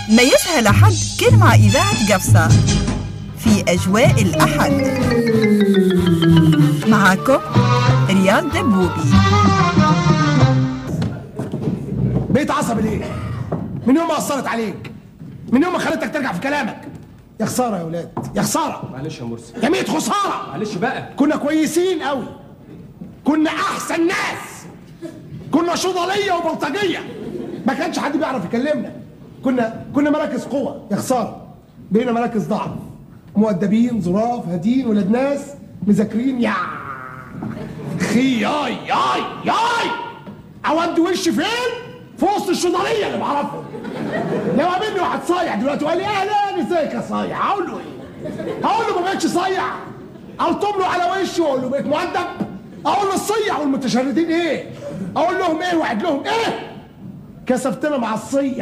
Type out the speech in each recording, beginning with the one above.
ما يسهل أحد كلمة مع إذاعة قفصة في أجواء الأحد معكم رياض دبوبي بقيت عصبي ليه؟ من يوم ما أثرت عليك من يوم ما خليتك ترجع في كلامك يا خسارة يا ولاد يا خسارة معلش يا مرسي يا ميت خسارة معلش بقى كنا كويسين قوي كنا أحسن ناس كنا شضالية وبلطجية ما كانش حد بيعرف يكلمنا كنا كنا مراكز قوة يا خسارة بقينا مراكز ضعف مؤدبين ظراف هادين ولاد ناس مذاكرين يا خي ياي ياي ياي اودي وشي فين؟ في وسط الشضالية اللي بعرفهم لو قابلني واحد صايع دلوقتي وقال لي اهلا ازيك يا صايع هقول له ايه؟ هقول له ما بقتش صايع الطم له على وشي واقول له بقيت مؤدب اقول له الصيع والمتشردين ايه؟ اقول لهم ايه واعد لهم ايه؟ كسفتنا مع الصيع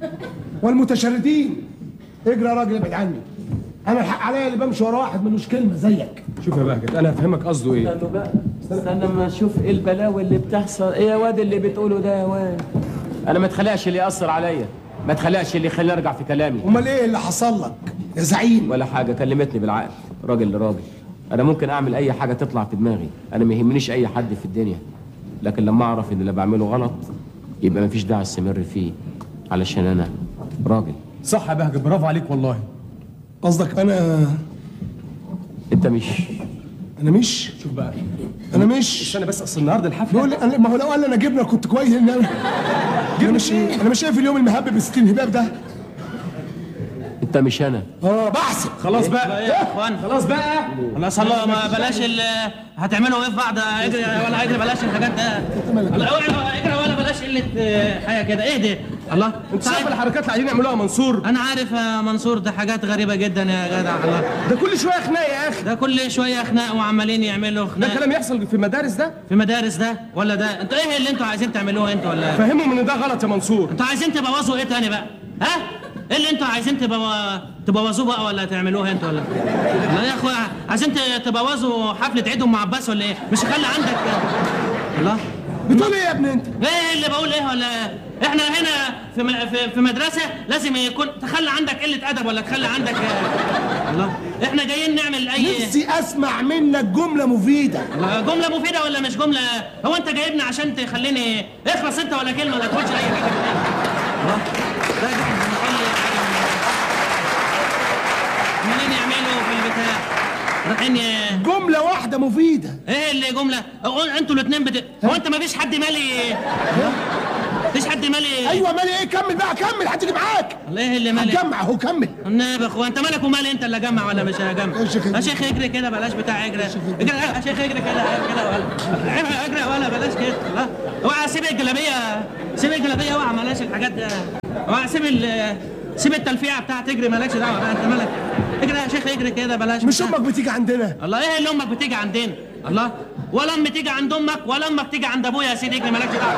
والمتشردين اجري يا راجل ابعد عني انا الحق عليا اللي بمشي ورا واحد ملوش كلمه زيك شوف يا بهجت انا هفهمك قصده ايه استنوا بقى استنى اما اشوف ايه البلاوي اللي بتحصل ايه يا واد اللي بتقوله ده يا واد انا ما اتخلقش اللي ياثر عليا ما اتخلقش اللي يخليني ارجع في كلامي امال ايه اللي حصل لك يا زعيم ولا حاجه كلمتني بالعقل راجل لراجل انا ممكن اعمل اي حاجه تطلع في دماغي انا ما يهمنيش اي حد في الدنيا لكن لما اعرف ان اللي بعمله غلط يبقى مفيش داعي استمر فيه علشان انا راجل صح يا بهجت برافو عليك والله قصدك انا انت مش انا مش شوف بقى انا مش استنى بس اصل النهارده الحفله بيقول لي أنا- ما هو لو قال لي انا جبنه كنت كويس ان انا انا مش ايه انا مش شايف اليوم المهبب ب 60 هباب ده انت مش انا اه بحسب خلاص بقى يا اخوان خلاص بقى خلاص الله ما بلاش ال هتعملوا ايه في بعض اجري ولا اجري بلاش الحاجات ده الله اوعى اجري ولا بلاش قله آه، حاجه كده ايه ده الله انت شايف الحركات اللي عايزين يعملوها منصور انا عارف يا منصور ده حاجات غريبه جدا يا جدع الله ده كل شويه خناق يا اخي ده كل شويه خناق وعمالين يعملوا ده خناق كلام يحصل في المدارس ده في مدارس ده ولا ده انتوا ايه اللي انتوا عايزين تعملوه انتوا ولا فهمهم ان ده غلط يا منصور انتوا عايزين تبوظوا ايه تاني بقى ها ايه اللي انتوا عايزين تبو... تبوظوه بقى ولا تعملوه انتوا ولا لا يا اخويا عايزين ت- تبوظوا حفله عيد ام عباس ولا ايه مش خلي عندك الله بتقول ايه يا ابني انت ايه اللي بقول ايه ولا احنا هنا في م- في, في مدرسه لازم يكون تخلي عندك قله ادب ولا تخلي عندك الله احنا جايين نعمل اي نفسي اسمع منك جمله مفيده جمله مفيده ولا مش جمله هو انت جايبني عشان تخليني اخلص انت ولا كلمه ولا تقولش اي حاجه الله ده جاي بنقول لي منين يعملوا في البتاع رايحين ي- جمله واحده مفيده ايه اللي جمله هو انتوا الاثنين بت... هو انت ما فيش حد مالي فيش حد مالي ايوه مالي ايه كمل بقى كمل هتيجي معاك الله ايه اللي مالي جمع اهو كمل النبي يا اخويا انت مالك ومالي انت اللي جمع ولا مش هجمع يا شيخ يا شيخ اجري كده بلاش بتاع اجري اجري يا شيخ اجري كده كده ولا اجري ولا بلاش كده لا اوعى سيب الجلابيه سيب الجلابيه اوعى ملاش الحاجات ده اوعى سيب ال سيب التلفيعه بتاعت اجري مالكش دعوه بقى انت مالك اجري يا شيخ اجري كده بلاش مش بتاع. امك بتيجي عندنا الله ايه اللي امك بتيجي عندنا الله ولا امي تيجي عند امك ولا امك تيجي عند ابويا يا سيدي اجري مالكش دعوه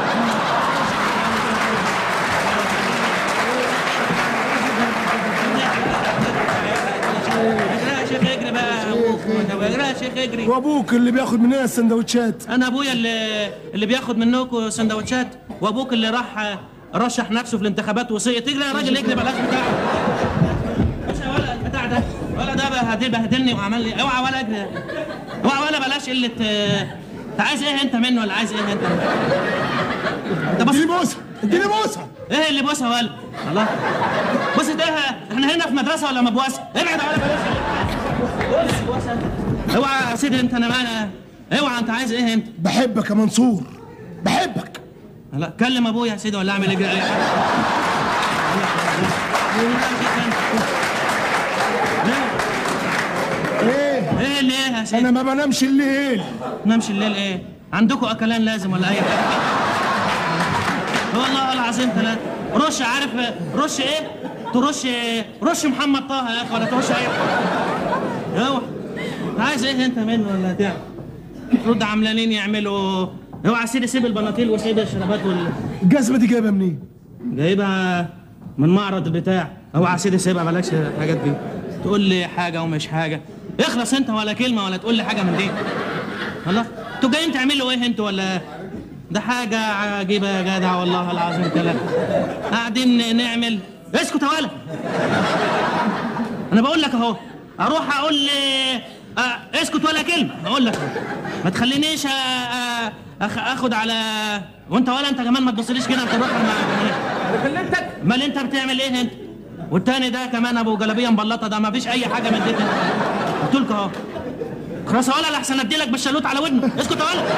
اجري يا شيخ اجري بقى يا ابوك اجري يا شيخ اجري وابوك اللي بياخد مننا السندوتشات انا ابويا اللي اللي بياخد منكم سندوتشات وابوك اللي راح رشح نفسه في الانتخابات وسقط اجري يا راجل اجري بلاش بتاع بس يا ولا البتاع ده ولا ده بهدل بهدلني وعمل لي اوعى ولا اجري اوعى ولا بلاش قله آه، انت عايز ايه انت منه ولا عايز ايه انت انت بص اديني بوسه اديني بوسه ايه اللي بوسه ولا الله بص ده احنا هنا في مدرسه ولا مبوسه ابعد ولا بلاش بص بوسه اوعى يا سيدي انت انا معانا اوعى انت عايز ايه انت بحبك يا منصور بحبك لا كلم ابويا يا سيدي ولا اعمل اجري اي حاجه ايه ايه اللي ايه يا سيدي انا ما بنامش الليل نمشي الليل ايه عندكم اكلان لازم ولا اي حاجه والله العظيم ثلاثة رش عارف رش ايه ترش رش محمد طه يا اخي ولا ترش اي حاجه اوعى أنت عايز ايه انت منه ولا بتاع المفروض عمالين يعملوا اوعى يا سيدي سيب البناطيل وسيب الشرابات وال الجزمه دي جايبها منين جايبها من معرض البتاع اوعى يا سيدي سيبها بلاش الحاجات دي تقول لي حاجه ومش حاجه اخلص انت ولا كلمه ولا تقول لي حاجه من دي الله انتوا جايين تعملوا ايه انتوا ولا ده حاجه عجيبه يا جدع والله العظيم كلام قاعدين نعمل اسكت يا ولد انا بقول لك اهو اروح اقول لي آه اسكت ولا كلمه بقول لك أهو. ما تخلينيش آه آه أخ اخد على وانت ولا انت كمان ما تبصليش كده انت روح مع انا كلمتك امال انت بتعمل ايه انت والتاني ده كمان ابو جلابيه مبلطه ده ما فيش اي حاجه من دي قلت لك اهو خلاص يا ولا لحسن اديلك بالشالوت على ودنك اسكت يا ولا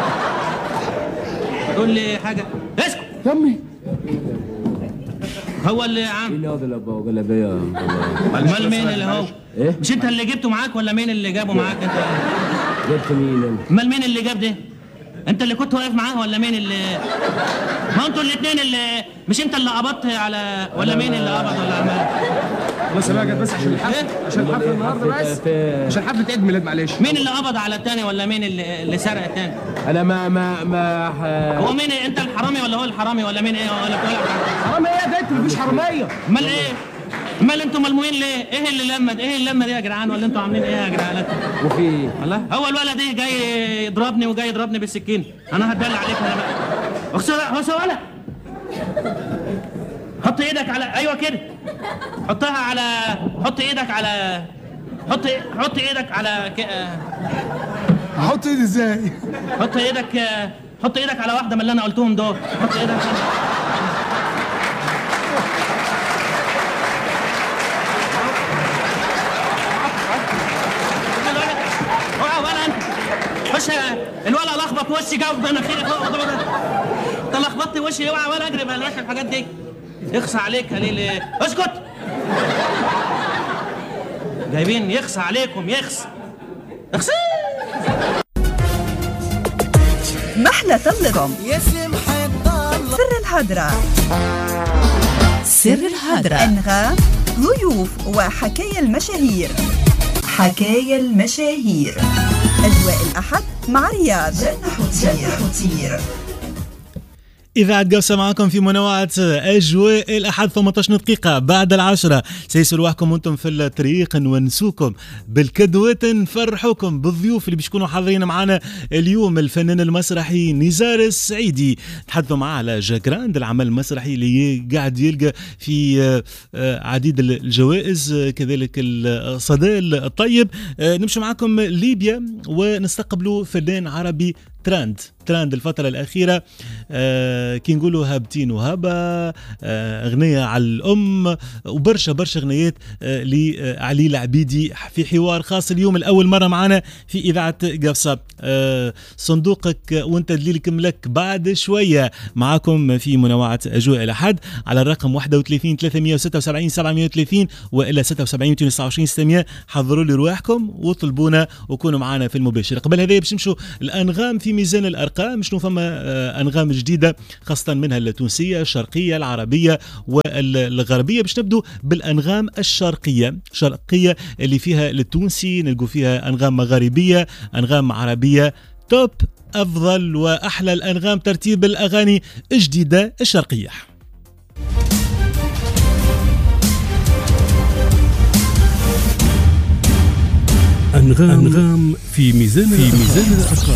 تقول لي حاجه اسكت يمي هو اللي عم مين هذا اللي ابو جلابيه امال مين اللي هو إيه؟ مش انت اللي جبته معاك ولا مين اللي جابه معاك انت جبت مين انت امال مين اللي جاب ده انت اللي كنت واقف معاه ولا مين اللي ما انتوا الاثنين اللي مش انت اللي قبضت على ولا مين اللي قبض ولا عمل خلاص يا بقى بس عشان الحفله إيه؟ عشان الحفله النهارده بس في- عشان حفله عيد ميلاد معلش مين اللي قبض على الثاني ولا مين اللي, اللي سرق الثاني انا ما ما ما ح- هو مين انت الحرامي ولا هو الحرامي ولا مين ايه ولا بتقول حرام ايه ده انت مفيش حراميه امال ايه امال انتوا ملمومين ليه ايه اللي لمت ايه اللمه دي يا جدعان ولا انتوا عاملين ايه يا جدعان وفي إيه؟ الله هو الولد ده جاي يضربني وجاي يضربني بالسكين انا هتدلع عليك انا بقى اخسر بص يا ولد حط ايدك على ايوه كده حطها على حط ايدك على حط حط ايدك على ك... آه، احط ايدي ازاي حط ايدك آه، حط ايدك على واحده من اللي انا قلتهم دول حط ايدك اوعى ولا انت خش الولد لخبط وشي جاب مناخيري فوق وده وده. انت لخبطت وشي اوعى ولا اجري بلاش الحاجات دي يخصى عليك يا ليل اسكت جايبين يخصى عليكم يخصى اخصى محلى طلكم سر الهدرة سر الهدرة أنغام ضيوف وحكايا المشاهير حكايا المشاهير أجواء الأحد مع رياض جنة حطير إذاعة قوسة معكم في منوعة أجواء الأحد 18 دقيقة بعد العشرة سيسلوحكم وانتم في الطريق نونسوكم بالكدوات نفرحوكم بالضيوف اللي بيشكونوا حاضرين معنا اليوم الفنان المسرحي نزار السعيدي تحدثوا معاه على جاكراند العمل المسرحي اللي قاعد يلقى في آه، آه، عديد الجوائز آه، كذلك الصدى الطيب آه، نمشي معكم ليبيا ونستقبلوا فنان عربي تراند تراند الفترة الأخيرة آه كي نقولوا هابتين وهبة آه أغنية على الأم وبرشا برشا أغنيات آه لعلي العبيدي في حوار خاص اليوم الأول مرة معنا في إذاعة قفصة آه صندوقك وانت دليلك ملك بعد شوية معكم في منوعة أجواء الأحد على الرقم 31 376 730 وإلا 76 229 600 حضروا لي رواحكم وطلبونا وكونوا معنا في المباشر قبل هذا باش نمشوا الأنغام في ميزان الأرقام شنو فما آه، أنغام جديدة خاصة منها التونسية الشرقية العربية والغربية باش نبدو بالأنغام الشرقية شرقية اللي فيها التونسي نلقوا فيها أنغام مغاربية أنغام عربية توب أفضل وأحلى الأنغام ترتيب الأغاني الجديدة الشرقية أنغام, أنغام في ميزان في ميزان الأرقام